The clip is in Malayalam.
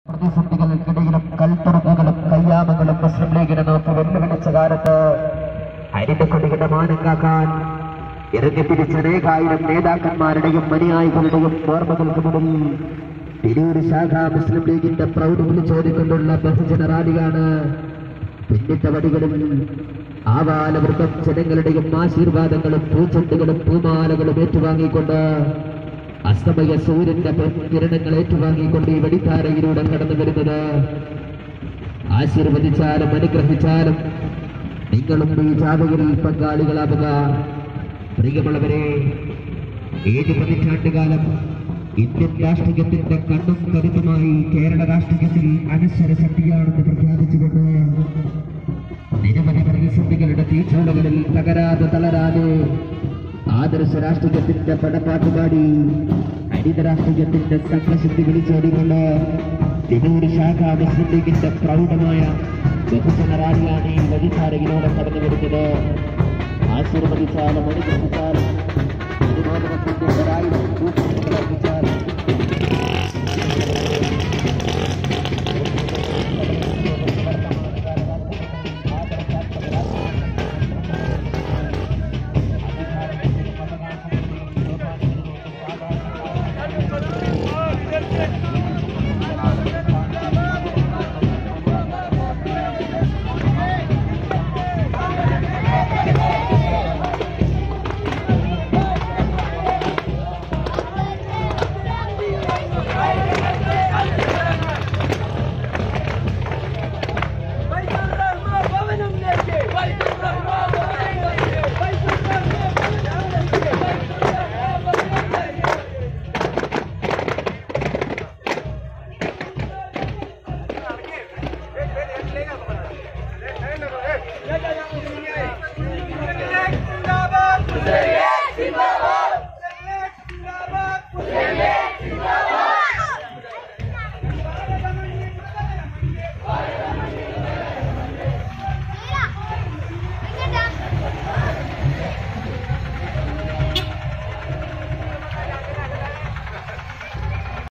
പ്രതിസന്ധികൾക്കിടയിലും കൽത്തുറുപ്പുകളും കയ്യാമങ്ങളും മുസ്ലിം ലീഗിനെ നോക്കി വെല്ലുവിളിച്ച കാലത്ത് ഹരിതക്കൊടിയുടെ മാനം കാക്കാൻ ഇറങ്ങിത്തിരിച്ച അനേകായിരം നേതാക്കന്മാരുടെയും അനുയായികളുടെയും ഓർമ്മകൾക്ക് മുന്നിൽ തിരൂർ ശാഖ മുസ്ലിം ലീഗിന്റെ പ്രൗഢി വിളിച്ചോടിക്കൊണ്ടുള്ള ബഹുജന റാലിയാണ് പിന്നിട്ടവടികളിൽ ആവാലവൃത്തം ജനങ്ങളുടെയും ആശീർവാദങ്ങളും പൂച്ചെണ്ടുകളും പൂമാലകളും ഏറ്റുവാങ്ങിക്കൊണ്ട് അസ്തമയ സൂര്യന്റെ കിരണങ്ങൾ ഏറ്റുവാങ്ങിക്കൊണ്ട് ഈ വെടിത്താരയിലൂടെ കടന്നു വരുന്നത് ആശീർവദിച്ചാലും അനുഗ്രഹിച്ചാലും നിങ്ങളും ഈ ജാതകയിൽ പങ്കാളികളാവുക പ്രിയമുള്ളവരെ ഏഴ് പതിറ്റാണ്ടുകാലം ഇന്ത്യൻ രാഷ്ട്രീയത്തിന്റെ കണ്ണും കരുത്തുമായി കേരള രാഷ്ട്രീയത്തിൽ അനശ്വര ശക്തിയാണെന്ന് പ്രഖ്യാപിച്ചുകൊണ്ട് നിരവധി പ്രതിസന്ധികളുടെ തീച്ചൂളകളിൽ തകരാതെ തളരാതെ ആദർശ രാഷ്ട്രീയത്തിന്റെ പടപ്പാട്ടുപാടി ഹരിത രാഷ്ട്രീയത്തിന്റെ സംഘശക്തി വിളിച്ചോടിക്കൊണ്ട് തിരൂർ ശാഖ മുസ്ലിം ലീഗിന്റെ പ്രൗഢമായ വിഭജന റാലിയാണ് ഈ വഴിധാരകിലൂടെ കടന്നു വരുന്നത് ആശീർവദിച്ചാലും അനുഗ്രഹിച്ചാലും അനുമോദനത്തിന്റെ ഒരായിരം കൂട്ടുകൾ അർപ്പിച്ചാലും Hey!